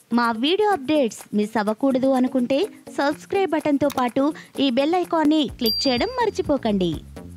మా video updates miss అవ్వకూడదు అనుకుంటే సబ్స్క్రైబ్ బటన్తో పాటు ఈ బెల్ ఐకాన్ని క్లిక్ చేయడం మర్చిపోకండి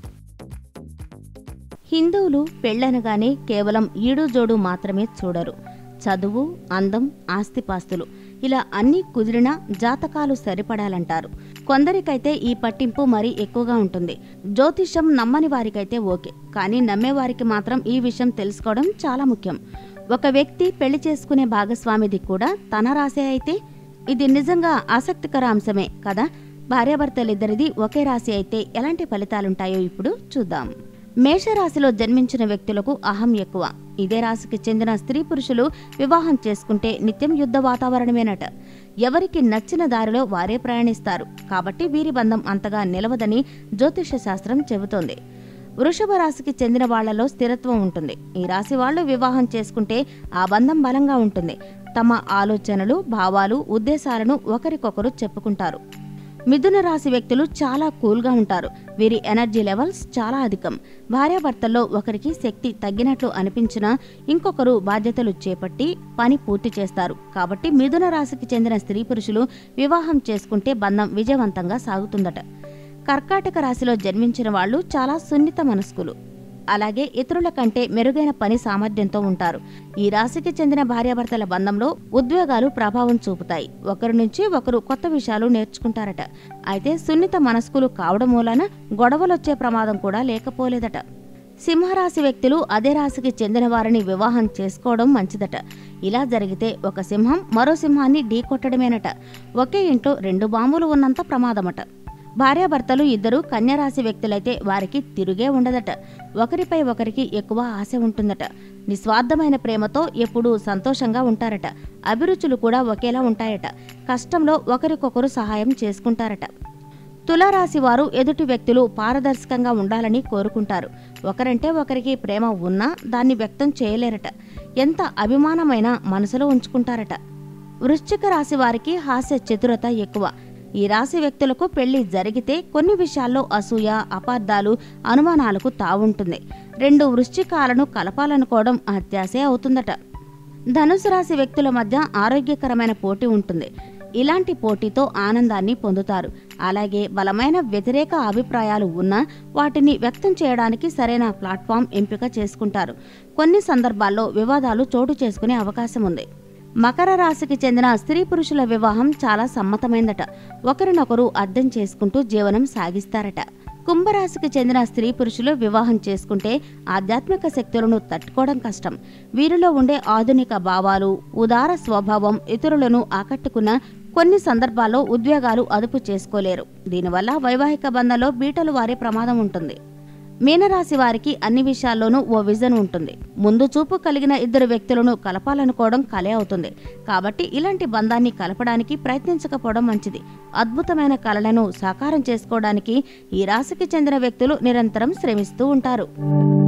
హిందువులు పెళ్ళనగానే కేవలం ఈడు జోడు మాత్రమే చూడరు చదువు అందం ఆస్తిపాస్తులు ఇలా అన్నీ కుదిరినా జాతకాలు సరిపడాలంటారు కొందరికైతే ఈ పట్టింపు మరీ ఎక్కువగా ఉంటుంది జ్యోతిషం నమ్మని వారికైతే ఓకే కానీ నమ్మేవారికి మాత్రం ఈ విషయం తెలుసుకోవడం చాలా ముఖ్యం ఒక వ్యక్తి పెళ్లి చేసుకునే భాగస్వామిది కూడా తన రాసే అయితే ఇది నిజంగా ఆసక్తికర అంశమే కదా భార్యాభర్తలిద్దరిది ఒకే రాశి అయితే ఎలాంటి ఫలితాలుంటాయో ఇప్పుడు చూద్దాం మేషరాశిలో జన్మించిన వ్యక్తులకు అహం ఎక్కువ ఇదే రాశికి చెందిన స్త్రీ పురుషులు వివాహం చేసుకుంటే నిత్యం యుద్ధ వాతావరణమేనట ఎవరికి నచ్చిన దారిలో వారే ప్రయాణిస్తారు కాబట్టి వీరి బంధం అంతగా నిలవదని జ్యోతిష శాస్త్రం చెబుతోంది వృషభ రాశికి చెందిన వాళ్లలో స్థిరత్వం ఉంటుంది ఈ రాశి వాళ్ళు వివాహం చేసుకుంటే ఆ బంధం బలంగా ఉంటుంది తమ ఆలోచనలు భావాలు ఉద్దేశాలను ఒకరికొకరు చెప్పుకుంటారు మిథున రాశి వ్యక్తులు చాలా కూల్గా ఉంటారు వీరి ఎనర్జీ లెవెల్స్ చాలా అధికం భార్యాభర్తల్లో ఒకరికి శక్తి తగ్గినట్లు అనిపించినా ఇంకొకరు బాధ్యతలు చేపట్టి పని పూర్తి చేస్తారు కాబట్టి మిథున రాశికి చెందిన స్త్రీ పురుషులు వివాహం చేసుకుంటే బంధం విజయవంతంగా సాగుతుందట కర్కాటక రాశిలో జన్మించిన వాళ్ళు చాలా సున్నిత మనస్కులు అలాగే ఇతరుల కంటే మెరుగైన పని సామర్థ్యంతో ఉంటారు ఈ రాశికి చెందిన భార్యాభర్తల బంధంలో ఉద్వేగాలు ప్రభావం చూపుతాయి ఒకరి నుంచి ఒకరు కొత్త విషయాలు నేర్చుకుంటారట అయితే సున్నిత మనస్కులు కావడం మూలన గొడవలొచ్చే ప్రమాదం కూడా లేకపోలేదట సింహరాశి వ్యక్తులు అదే రాశికి చెందిన వారిని వివాహం చేసుకోవడం మంచిదట ఇలా జరిగితే ఒక సింహం మరో సింహాన్ని ఢీకొట్టడమేనట ఒకే ఇంట్లో రెండు బాంబులు ఉన్నంత ప్రమాదమట భార్యాభర్తలు ఇద్దరు కన్యరాశి వ్యక్తులైతే వారికి తిరుగే ఉండదట ఒకరిపై ఒకరికి ఎక్కువ ఆశ ఉంటుందట నిస్వార్థమైన ప్రేమతో ఎప్పుడూ సంతోషంగా ఉంటారట అభిరుచులు కూడా ఒకేలా ఉంటాయట కష్టంలో ఒకరికొకరు సహాయం చేసుకుంటారట తులారాశి వారు ఎదుటి వ్యక్తులు పారదర్శకంగా ఉండాలని కోరుకుంటారు ఒకరంటే ఒకరికి ప్రేమ ఉన్నా దాన్ని వ్యక్తం చేయలేరట ఎంత అభిమానమైనా మనసులో ఉంచుకుంటారట వృశ్చిక రాశి వారికి హాస్య చతురత ఎక్కువ ఈ రాశి వ్యక్తులకు పెళ్లి జరిగితే కొన్ని విషయాల్లో అసూయ అపార్థాలు అనుమానాలకు తావుంటుంది రెండు వృశ్చికాలను కలపాలనుకోవడం అత్యాశే అవుతుందట ధనుసు రాశి వ్యక్తుల మధ్య ఆరోగ్యకరమైన పోటీ ఉంటుంది ఇలాంటి పోటీతో ఆనందాన్ని పొందుతారు అలాగే బలమైన వ్యతిరేక అభిప్రాయాలు ఉన్నా వాటిని వ్యక్తం చేయడానికి సరైన ప్లాట్ఫామ్ ఎంపిక చేసుకుంటారు కొన్ని సందర్భాల్లో వివాదాలు చోటు చేసుకునే అవకాశం ఉంది మకర రాశికి చెందిన స్త్రీ పురుషుల వివాహం చాలా సమ్మతమైందట ఒకరినొకరు అర్థం చేసుకుంటూ జీవనం సాగిస్తారట కుంభరాశికి చెందిన స్త్రీ పురుషులు వివాహం చేసుకుంటే ఆధ్యాత్మిక శక్తులను తట్టుకోవడం కష్టం వీరిలో ఉండే ఆధునిక భావాలు ఉదార స్వభావం ఇతరులను ఆకట్టుకున్న కొన్ని సందర్భాల్లో ఉద్వేగాలు అదుపు చేసుకోలేరు దీనివల్ల వైవాహిక బంధంలో బీటలు వారే ప్రమాదం ఉంటుంది మీనరాశి వారికి అన్ని విషయాల్లోనూ ఓ విజన్ ఉంటుంది ముందు చూపు కలిగిన ఇద్దరు వ్యక్తులను కలపాలనుకోవడం కలే అవుతుంది కాబట్టి ఇలాంటి బంధాన్ని కలపడానికి ప్రయత్నించకపోవడం మంచిది అద్భుతమైన కళలను సాకారం చేసుకోవడానికి ఈ రాశికి చెందిన వ్యక్తులు నిరంతరం శ్రమిస్తూ ఉంటారు